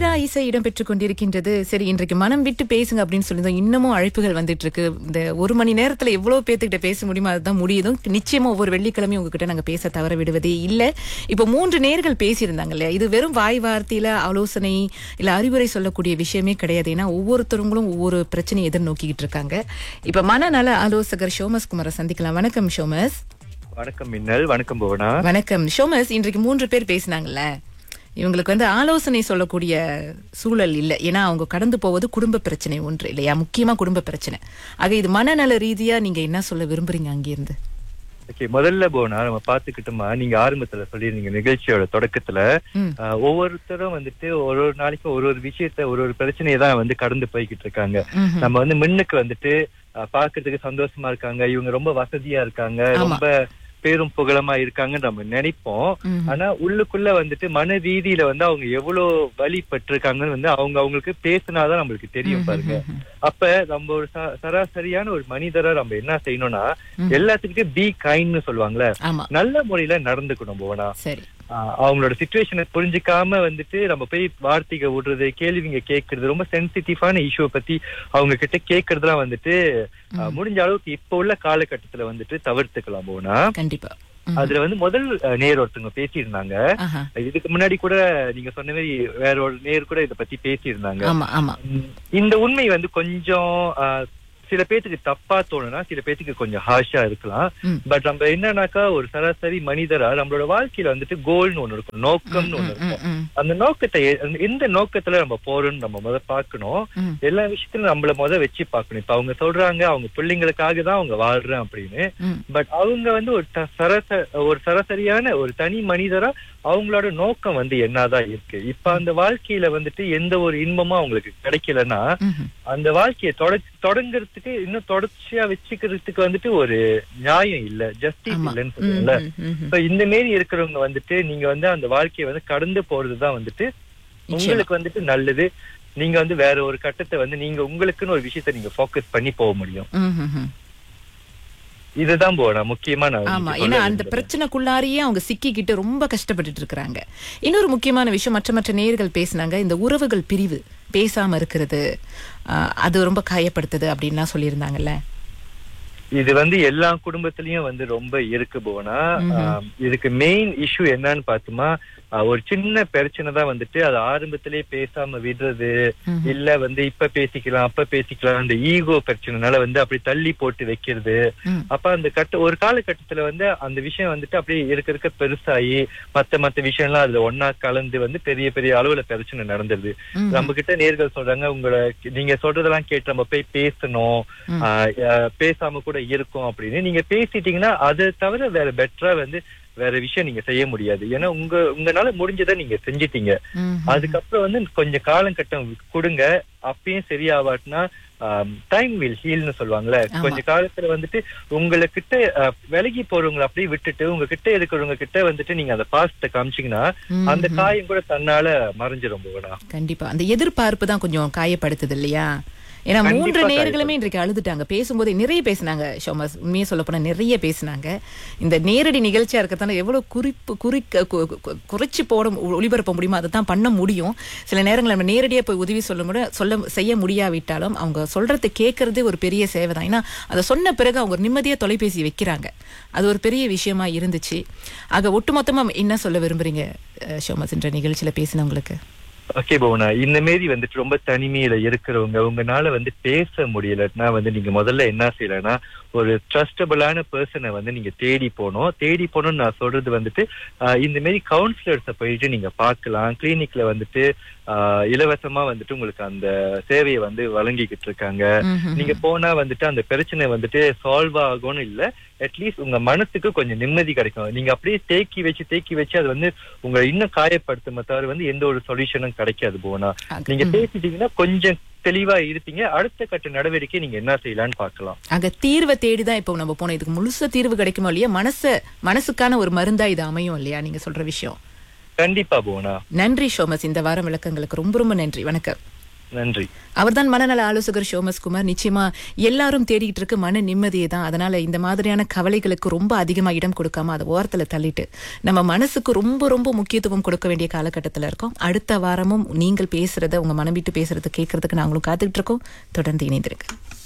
தீரா இசை இடம்பெற்றுக் கொண்டிருக்கின்றது சரி இன்றைக்கு மனம் விட்டு பேசுங்க அப்படின்னு சொல்லியிருந்தோம் இன்னமும் அழைப்புகள் வந்துட்டு இருக்கு இந்த ஒரு மணி நேரத்துல எவ்வளவு பேத்துக்கிட்ட பேச முடியுமோ அதுதான் முடியுதும் நிச்சயமா ஒவ்வொரு வெள்ளிக்கிழமையும் உங்ககிட்ட நாங்க பேச தவற விடுவதே இல்ல இப்ப மூன்று நேர்கள் பேசியிருந்தாங்க இல்லையா இது வெறும் வாய் வார்த்தையில ஆலோசனை இல்ல அறிவுரை சொல்லக்கூடிய விஷயமே கிடையாது ஏன்னா ஒவ்வொருத்தவங்களும் ஒவ்வொரு பிரச்சனையை எதிர்நோக்கிக்கிட்டு இருக்காங்க இப்ப மனநல ஆலோசகர் ஷோமஸ் குமாரை சந்திக்கலாம் வணக்கம் ஷோமஸ் வணக்கம் மின்னல் வணக்கம் புவனா வணக்கம் ஷோமஸ் இன்றைக்கு மூன்று பேர் பேசினாங்கல்ல இவங்களுக்கு வந்து ஆலோசனை சொல்லக்கூடிய சூழல் இல்லை ஏன்னா அவங்க கடந்து போவது குடும்ப பிரச்சனை ஒன்று இல்லையா முக்கியமா குடும்ப பிரச்சனை ஆக இது மனநல ரீதியா நீங்க என்ன சொல்ல விரும்புறீங்க அங்கிருந்து ஓகே முதல்ல போனா நம்ம பாத்துக்கிட்டோமா நீங்க ஆரம்பத்துல சொல்லியிருந்தீங்க நிகழ்ச்சியோட தொடக்கத்துல ம். ஆஹ், ஒவ்வொருத்தரும் வந்துட்டு ஒரு ஒரு நாளைக்கு ஒரு ஒரு விஷயத்த ஒரு ஒரு பிரச்சனையை தான் வந்து கடந்து போய்கிட்டு இருக்காங்க ம்ஹும். நம்ம வந்து முன்னுக்கு வந்துட்டு ஆஹ், பாக்குறதுக்கு சந்தோஷமா இருக்காங்க இவங்க ரொம்ப வசதியா இருக்காங்க ஆமா. ரொம்ப பேரும் புகழமா இருக்காங்கன்னு நம்ம நினைப்போம் ம்ஹும். ஆனா உள்ளுக்குள்ள வந்துட்டு மன ரீதியில வந்து அவங்க எவ்வளவு வழிபட்டிருக்காங்கன்னு வந்து அவங்க அவங்களுக்கு பேசினாதான் நம்மளுக்கு தெரியும் பாருங்க அப்ப நம்ம ஒரு ச- சராசரியான ஒரு மனிதரா நம்ம என்ன செய்யணும்னா ம். எல்லாத்துக்கிட்டும் பி கைண்ட்னு சொல்லுவாங்கல்ல ஆமா நல்ல முறையில நடந்துக்கணும் போனா சரி அவங்களோட சுச்சுவேஷனை புரிஞ்சுக்காம வந்துட்டு நம்ம போய் வார்த்தைக விடுறது கேள்விங்க கேட்கறது ரொம்ப சென்சிட்டிவான இஷ்யூ பத்தி அவங்க கிட்ட கேட்கறதுலாம் வந்துட்டு ஆஹ், முடிஞ்ச அளவுக்கு இப்ப உள்ள காலகட்டத்துல வந்துட்டு தவிர்த்துக்கலாம் போனா கண்டிப்பா ம். அதுல வந்து முதல் அஹ், நேர் ஒருத்தவங்க பேசியிருந்தாங்க ஆஹா. இதுக்கு முன்னாடி கூட நீங்க சொன்ன மாதிரி வேற ஒரு நேர் கூட இத பத்தி பேசியிருந்தாங்க ஆமா ஆமா உம், இந்த உண்மை வந்து கொஞ்சம் ஆஹ், சில பேத்துக்கு தப்பா தோணுனா சில பேத்துக்கு கொஞ்சம் ஹார்ஷா இருக்கலாம் ம். பட் நம்ம என்னன்னாக்கா ஒரு சராசரி மனிதரா நம்மளோட வாழ்க்கையில வந்துட்டு கோல்னு ஒண்ணு இருக்கும் நோக்கம்னு ஒண்ணு ம், இருக்கும் ம், அந்த நோக்கத்தை எ- அந்த- எந்த நோக்கத்துல நம்ம போறோம்னு நம்ம முத பார்க்கணும் ம். எல்லா விஷயத்திலும் நம்மள முத வச்சு பார்க்கணும் இப்ப அவங்க சொல்றாங்க அவங்க பிள்ளைங்களுக்காக தான் அவங்க வாழ்றேன் அப்படின்னு ம். பட் அவங்க வந்து ஒரு த- சராச ஒரு சராசரியான ஒரு தனி மனிதரா அவங்களோட நோக்கம் வந்து என்னதான் இருக்கு இப்ப அந்த வாழ்க்கையில வந்துட்டு எந்த ஒரு இன்பமும் அவங்களுக்கு கிடைக்கலன்னா ம்ஹும். அந்த வாழ்க்கையை தொட- தொடங்குறதுக்கு இன்னும் தொடர்ச்சியா வச்சுக்கிறதுக்கு வந்துட்டு ஒரு நியாயம் இல்ல ஜஸ்டிஸ் ஆமா இல்லைன்னு ம், சொல்லுவோம்ல ம், ம், ம். இப்ப இந்த மாரி இருக்கிறவங்க வந்துட்டு நீங்க வந்து அந்த வாழ்க்கையை வந்து கடந்து போறதுதான் வந்துட்டு உங்களுக்கு வந்துட்டு நல்லது நீங்க வந்து வேற ஒரு கட்டத்தை வந்து நீங்க உங்களுக்குன்னு ஒரு விஷயத்த நீங்க ஃபோக்கஸ் பண்ணி போக முடியும் ம், ம், ம். இதுதான் போனா முக்கியமா நான் ஆமா இன்னைக்கு ஏன்னா சொல்ல அந்த விரும்புறேன். பிரச்சனைக்குள்ளாரியே அவங்க சிக்கிக்கிட்டு ரொம்ப கஷ்டப்பட்டுட்டு இருக்காங்க இன்னொரு முக்கியமான விஷயம் மற்ற மற்ற நேயர்கள் பேசினாங்க இந்த உறவுகள் பிரிவு பேசாம இருக்கிறது ஆஹ், அது ரொம்ப காயப்படுத்துது அப்படின்லாம் சொல்லியிருந்தாங்கல்ல இது வந்து எல்லா குடும்பத்திலயும் வந்து ரொம்ப இருக்கு போனா ஆம், இதுக்கு மெயின் இஷ்யூ என்னன்னு பார்த்தோமா ஆஹ், ஒரு சின்ன பிரச்சனை தான் வந்துட்டு அது ஆரம்பத்திலே பேசாம விடுறது ம்ஹும். இல்ல வந்து இப்ப பேசிக்கலாம் அப்ப பேசிக்கலாம் அந்த ஈகோ பிரச்சனைனால வந்து அப்படி தள்ளி போட்டு வைக்கிறது ம். அப்ப அந்த கட்ட ஒரு காலகட்டத்துல வந்து அந்த விஷயம் வந்துட்டு அப்படியே இருக்க இருக்க பெருசாகி மத்த மத்த விஷயம்லாம் அதுல ஒன்னா கலந்து வந்து பெரிய பெரிய அளவுல பிரச்சனை நடந்துருது ம். நம்ம கிட்ட நேர்கள் சொல்றாங்க உங்களை நீங்க சொல்றதெல்லாம் கேட்டு நம்ம போய் பேசணும் ம். ஆஹ் ஆஹ் பேசாம கூட இருக்கும் அப்படின்னு நீங்க பேசிட்டீங்கன்னா அதை தவிர வேற பெட்டரா வந்து வேற விஷயம் நீங்க செய்ய முடியாது ஏன்னா உங்க உங்களால முடிஞ்சதை நீங்க செஞ்சிட்டீங்க ம். அதுக்கப்புறம் வந்து கொஞ்சம் காலகட்டம் கொடுங்க அப்பயும் சரியாவாட்டினா டைம் வில் ஹீல்னு சொல்லுவாங்கல்ல ஆமா. கொஞ்ச காலத்துல வந்துட்டு உங்ககிட்ட ஆஹ், விலகி போறவங்களை அப்படியே விட்டுட்டு உங்க கிட்ட இருக்கிறவங்க கிட்ட வந்துட்டு நீங்க அந்த பாசத்தை காமிச்சீங்கன்னா ம். அந்த காயம் கூட தன்னால மறைஞ்சிரும் போகடா கண்டிப்பா அந்த எதிர்பார்ப்பு தான் கொஞ்சம் காயப்படுத்துது இல்லையா ஏன்னா கண்டிப்பா மூன்று நேர்களுமே காயப்படுத்துது. இன்றைக்கு அழுதுட்டாங்க பேசும்போது நிறைய பேசினாங்க ஷோமஸ் உண்மையை சொல்ல போனா நிறைய பேசினாங்க இந்த நேரடி நிகழ்ச்சியா இருக்கிறதால எவ்வளவு குறிப்பு குறிக்க கு- கு- குறைச்சு போட மு- ஒளிபரப்ப முடியுமோ அதை தான் பண்ண முடியும் சில நேரங்கள் நம்ம நேரடியா போய் உதவி சொல்ல கூட சொல்ல செய்ய முடியாவிட்டாலும் அவங்க சொல்றதை கேட்கறதே ஒரு பெரிய சேவை தான் ஏன்னா அதை சொன்ன பிறகு அவங்க ஒரு நிம்மதியா தொலைபேசி வைக்கிறாங்க அது ஒரு பெரிய விஷயமா இருந்துச்சு ஆக ஒட்டுமொத்தமா என்ன சொல்ல விரும்புறீங்க அஹ், ஷோமஸ் என்ற நிகழ்ச்சியில பேசினவங்களுக்கு ஓகே பவுனா இந்த மாரி வந்துட்டு ரொம்ப தனிமையில இருக்கிறவங்க உங்களால வந்து பேச முடியலன்னா வந்து நீங்க முதல்ல என்ன செய்யலைன்னா ஒரு ட்ரஸ்டபிளான பர்சனை வந்து நீங்க தேடி போகணும் தேடி போகணும்னு நான் சொல்றது வந்துட்டு ஆஹ், இந்த மாரி கவுன்சிலர்ஸை போயிட்டு நீங்க பார்க்கலாம் கிளினிக்ல வந்துட்டு ஆஹ், இலவசமா வந்துட்டு உங்களுக்கு அந்த சேவையை வந்து வழங்கிக்கிட்டு இருக்காங்க ம்ஹும். நீங்க போனா வந்துட்டு அந்த பிரச்சனை வந்துட்டு சால்வ் ஆகும்னு இல்ல அட்லீஸ்ட் உங்க மனசுக்கு கொஞ்சம் நிம்மதி கிடைக்கும் நீங்க அப்படியே தேக்கி வச்சு தேக்கி வச்சு அது வந்து உங்களை இன்னும் காயப்படுத்துமே தவிர வந்து எந்த ஒரு சொல்யூஷனும் கிடைக்காது போனா ஆக- நீங்க ம். பேசிட்டீங்கன்னா கொஞ்சம் தெளிவா இருப்பீங்க அடுத்த கட்ட நடவடிக்கை நீங்க என்ன செய்யலாம்னு பார்க்கலாம் ஆக தீர்வை தேடிதான் இப்போ நம்ம போனோம் இதுக்கு முழுசா தீர்வு கிடைக்குமோ இல்லையா மனச மனசுக்கான ஒரு மருந்தா இது அமையும் இல்லையா நீங்க சொல்ற விஷயம் கண்டிப்பா போனா நன்றி ஷோமஸ் இந்த வாரம் விளக்கங்களுக்கு ரொம்ப ரொம்ப நன்றி வணக்கம் நன்றி அவர்தான் மனநல ஆலோசகர் ஷோமஸ் குமார் நிச்சயமா எல்லாரும் தேடிட்டு இருக்கு மன நிம்மதியை தான் அதனால இந்த மாதிரியான கவலைகளுக்கு ரொம்ப அதிகமா இடம் கொடுக்காம அதை ஓரத்துல தள்ளிட்டு நம்ம மனசுக்கு ரொம்ப ரொம்ப முக்கியத்துவம் கொடுக்க வேண்டிய காலகட்டத்துல இருக்கோம் அடுத்த வாரமும் நீங்கள் பேசுறத உங்க மனம் விட்டு பேசுறத கேட்கறதுக்கு நாங்களும் காத்துட்டு இருக்கோம் தொடர்ந்து இணைந்திருக்கு